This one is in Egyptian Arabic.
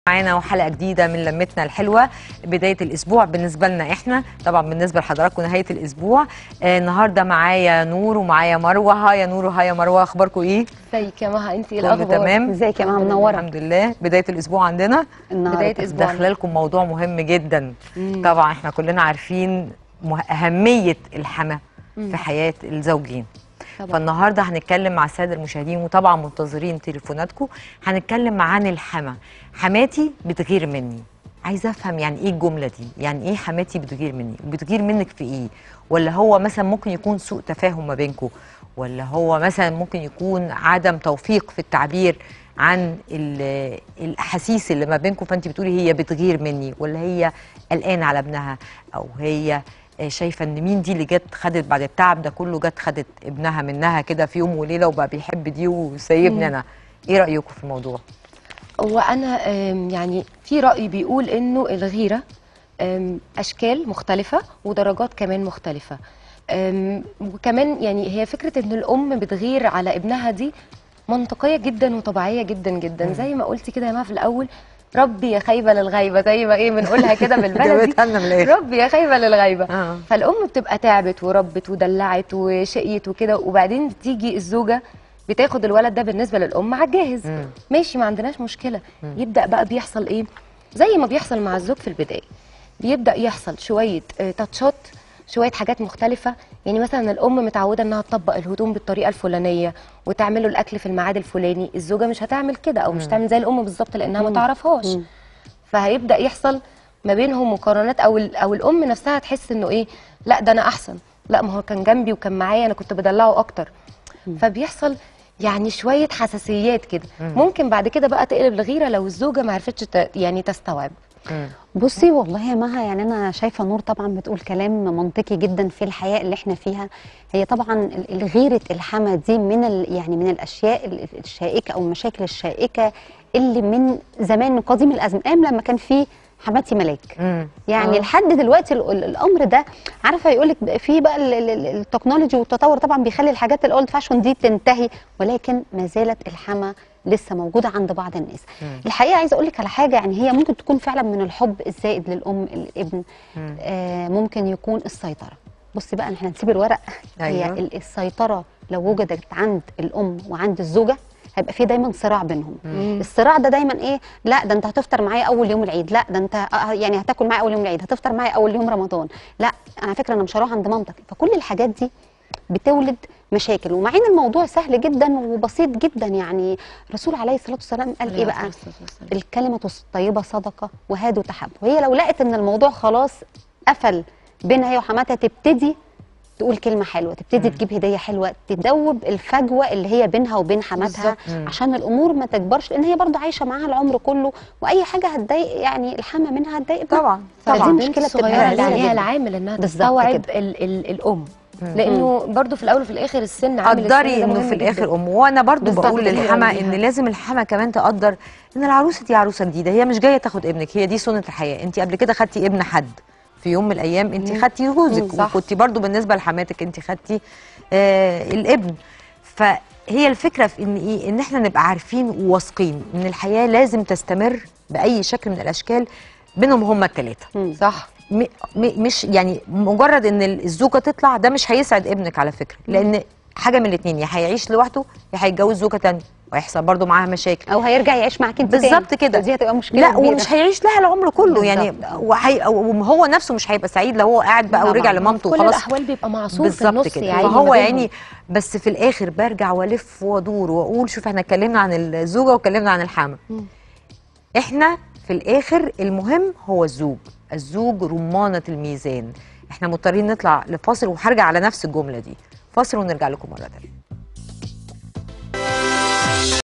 معانا وحلقه جديده من لمتنا الحلوه بدايه الاسبوع بالنسبه لنا احنا طبعا بالنسبه لحضراتكم نهايه الاسبوع آه النهارده معايا نور ومعايا مروه ها يا نور وها يا مروه اخباركم ايه ازيك يا مها انت ايه كله الاخبار تمام ازيك يا مها منوره الحمد لله بدايه الاسبوع عندنا النهارده بداية أسبوع. داخله لكم موضوع مهم جدا طبعا احنا كلنا عارفين مه- اهميه الحما في حياه الزوجين طبعا. فالنهارده هنتكلم مع الساده المشاهدين وطبعا منتظرين تليفوناتكم هنتكلم عن الحما حماتي بتغير مني عايزه افهم يعني ايه الجمله دي يعني ايه حماتي بتغير مني بتغير منك في ايه ولا هو مثلا ممكن يكون سوء تفاهم ما بينكم ولا هو مثلا ممكن يكون عدم توفيق في التعبير عن ال- الاحاسيس اللي ما بينكم فانت بتقولي هي بتغير مني ولا هي قلقانه على ابنها او هي آه، شايفه ان مين دي اللي جت خدت بعد التعب ده كله جت خدت ابنها منها كده في يوم وليله وبقى بيحب دي وسايبني انا ايه رايكم في الموضوع هو انا آم، يعني في راي بيقول انه الغيره آم، اشكال مختلفه ودرجات كمان مختلفه آم، وكمان يعني هي فكره ان الام بتغير على ابنها دي منطقيه جدا وطبيعيه جدا جدا زي ما قلتي كده يا ما في الاول ربي يا خيبه للغيبه زي ما ايه بنقولها كده بالبلدي جابتها لنا من الآخر. ربي يا خيبه للغيبه آه. فالام بتبقى تعبت وربت ودلعت وشقيت وكده وبعدين تيجي الزوجه بتاخد الولد ده بالنسبه للام على الجاهز مم. ماشي ما عندناش مشكله يبدا بقى بيحصل ايه زي ما بيحصل مع الزوج في البدايه بيبدا يحصل شويه آه، تاتشات شويه حاجات مختلفه يعني مثلا الام متعوده انها تطبق الهدوم بالطريقه الفلانيه وتعمل له الاكل في الميعاد الفلاني الزوجه مش هتعمل كده او مش هتعمل زي الام بالظبط لانها ما تعرفهاش فهيبدا يحصل ما بينهم مقارنات او ال- او الام نفسها تحس انه ايه لا ده انا احسن لا ما هو كان جنبي وكان معايا انا كنت بدلعه اكتر فبيحصل يعني شويه حساسيات كده ممكن بعد كده بقى تقلب لغيره لو الزوجه ما عرفتش ت- يعني تستوعب مم. بصي والله يا مها يعني انا شايفه نور طبعا بتقول كلام منطقي جدا في الحياه اللي احنا فيها هي طبعا ال- الغيره الحما دي من ال يعني من الاشياء ال- الشائكه او المشاكل الشائكه اللي من زمان من قديم الازمه ايام لما كان في حماتي ملاك مم. يعني آه. لحد دلوقتي ال- ال- الامر ده عارفه يقول لك في بقى ال- ال- ال- التكنولوجي والتطور طبعا بيخلي الحاجات الاولد فاشون دي تنتهي ولكن ما زالت الحما لسه موجوده عند بعض الناس الحقيقه عايزه اقول لك على حاجه يعني هي ممكن تكون فعلا من الحب الزائد للام الابن آه ممكن يكون السيطره بصي بقى احنا نسيب الورق هي أيوة. ال- السيطره لو وجدت عند الام وعند الزوجه هيبقى في دايما صراع بينهم الصراع ده دايما ايه لا ده انت هتفطر معايا اول يوم العيد لا ده انت آه، يعني هتاكل معايا اول يوم العيد هتفطر معايا اول يوم رمضان لا على فكره انا مش هروح عند مامتك فكل الحاجات دي بتولد مشاكل ومع ان الموضوع سهل جدا وبسيط جدا يعني الرسول عليه الصلاه والسلام قال ايه بقى الكلمه الطيبه صدقه وهادوا تحب وهي لو لقت ان الموضوع خلاص قفل بينها هي وحماتها تبتدي تقول كلمه حلوه تبتدي تجيب هديه حلوه تدوب الفجوه اللي هي بينها وبين حماتها بالظبط. عشان الامور ما تكبرش لان هي برضه عايشه معاها العمر كله واي حاجه هتضايق يعني الحما منها هتضايق ابنها. طبعا فدي طبعا مشكله الصغيره بتبقى اللي كبيرة عليها جداً. العامل انها بالظبط تستوعب كده. ال ال الام لانه برضو في الاول وفي الاخر السن عامل السن قدري ده انه مهم في جداً. الاخر ام وانا برضو بالظبط بقول كده للحما ليها. ان لازم الحما كمان تقدر ان العروسه دي عروسه جديده هي مش جايه تاخد ابنك هي دي سنه الحياه انت قبل كده خدتي ابن حد في يوم من الايام انت خدتي جوزك صح. وكنتي برضو بالنسبه لحماتك انت خدتي آه الابن فهي الفكره في ان ايه ان احنا نبقى عارفين وواثقين ان الحياه لازم تستمر باي شكل من الاشكال بينهم هما الثلاثه صح م- م- مش يعني مجرد ان الزوجه تطلع ده مش هيسعد ابنك على فكره لان حاجه من الاثنين يا هيعيش لوحده يا هيتجوز زوجه تانية وهيحصل برضه معاها مشاكل او هيرجع يعيش معاك انت تاني. بالظبط كده دي هتبقى مشكله لا كبيرة. ومش هيعيش لها العمر كله يعني بالظبط. وهي وهو نفسه مش هيبقى سعيد لو هو قاعد بقى طبعاً. ورجع في لمامته كل وخلاص الاحوال بيبقى معصور في بالظبط النص كده يا عيني فهو ما بينهم. يعني بس في الاخر برجع والف وادور واقول شوف احنا اتكلمنا عن الزوجه واتكلمنا عن الحما احنا في الاخر المهم هو الزوج الزوج رمانه الميزان احنا مضطرين نطلع لفاصل وهرجع على نفس الجمله دي فاصل ونرجع لكم مره تانيه